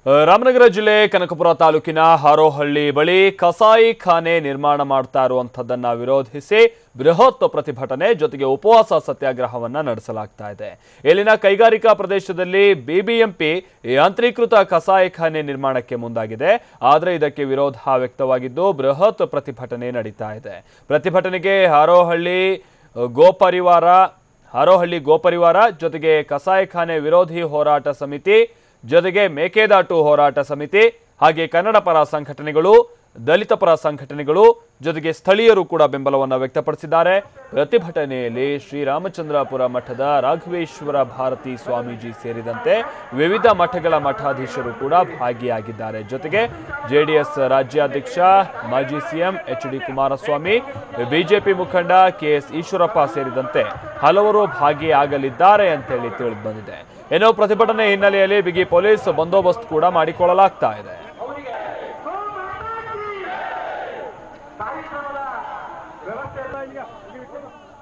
ರಾಮನಗರ ಜಿಲ್ಲೆ ಕನಕಪುರ ತಾಲೂಕಿನ ಹಾರೋಹಳ್ಳಿ ಬಳಿ ಕಸಾಯಿ ಖಾನೆ ನಿರ್ಮಾಣ ಮಾಡ್ತಾ ಇರುವಂತದ್ದನ್ನ ವಿರೋಧಿಸಿ ಬೃಹತ್ ಪ್ರತಿಭಟನೆ ಜೊತೆಗೆ ಉಪವಾಸ ಸತ್ಯಾಗ್ರಹವನ್ನ ನಡೆಸಲಾಗ್ತಾ ಇದೆ ಇಲ್ಲಿನ ಕೈಗಾರಿಕಾ ಪ್ರದೇಶದಲ್ಲಿ ಬಿಬಿಎಂಪಿ ಯಾಂತ್ರೀಕೃತ ಕಸಾಯಿಖಾನೆ ನಿರ್ಮಾಣಕ್ಕೆ ಮುಂದಾಗಿದೆ ಆದರೆ ಇದಕ್ಕೆ ವಿರೋಧ ವ್ಯಕ್ತವಾಗಿದ್ದು ಬೃಹತ್ ಪ್ರತಿಭಟನೆ ನಡೀತಾ ಇದೆ ಪ್ರತಿಭಟನೆಗೆ ಹಾರೋಹಳ್ಳಿ ಗೋಪರಿವಾರ ಹಾರೋಹಳ್ಳಿ ಗೋಪರಿವಾರ ಜೊತೆಗೆ ಕಸಾಯಿಖಾನೆ ವಿರೋಧಿ ಹೋರಾಟ ಸಮಿತಿ ಜೊತೆಗೆ ಮೇಕೆದಾಟು ಹೋರಾಟ ಸಮಿತಿ ಹಾಗೆ ಕನ್ನಡ ಪರ ಸಂಘಟನೆಗಳು ದಲಿತ ಪರ ಸಂಘಟನೆಗಳು ಜೊತೆಗೆ ಸ್ಥಳೀಯರು ಕೂಡ ಬೆಂಬಲವನ್ನು ವ್ಯಕ್ತಪಡಿಸಿದ್ದಾರೆ ಪ್ರತಿಭಟನೆಯಲ್ಲಿ ಶ್ರೀರಾಮಚಂದ್ರಾಪುರ ಮಠದ ರಾಘವೇಶ್ವರ ಭಾರತಿ ಸ್ವಾಮೀಜಿ ಸೇರಿದಂತೆ ವಿವಿಧ ಮಠಗಳ ಮಠಾಧೀಶರು ಕೂಡ ಭಾಗಿಯಾಗಿದ್ದಾರೆ ಜೊತೆಗೆ ಜೆಡಿಎಸ್ ರಾಜ್ಯಾಧ್ಯಕ್ಷ ಮಾಜಿ CM H D Kumaraswamy BJP ಮುಖಂಡ ಕೆಎಸ್ ಈಶ್ವರಪ್ಪ ಸೇರಿದಂತೆ ಹಲವರು ಭಾಗಿಯಾಗಲಿದ್ದಾರೆ ಅಂತೇಳಿ ತಿಳಿದು ಬಂದಿದೆ ಏನೋ ಪ್ರತಿಭಟನೆ ಹಿನ್ನೆಲೆಯಲ್ಲಿ ಬಿಗಿ ಪೊಲೀಸ್ ಬಂದೋಬಸ್ತ್ ಕೂಡ ಮಾಡಿಕೊಳ್ಳಲಾಗ್ತಾ ಇದೆ ಕಾರ್ಯಕ್ರಮದ ವ್ಯವಸ್ಥೆ ಎಲ್ಲ ಈಗ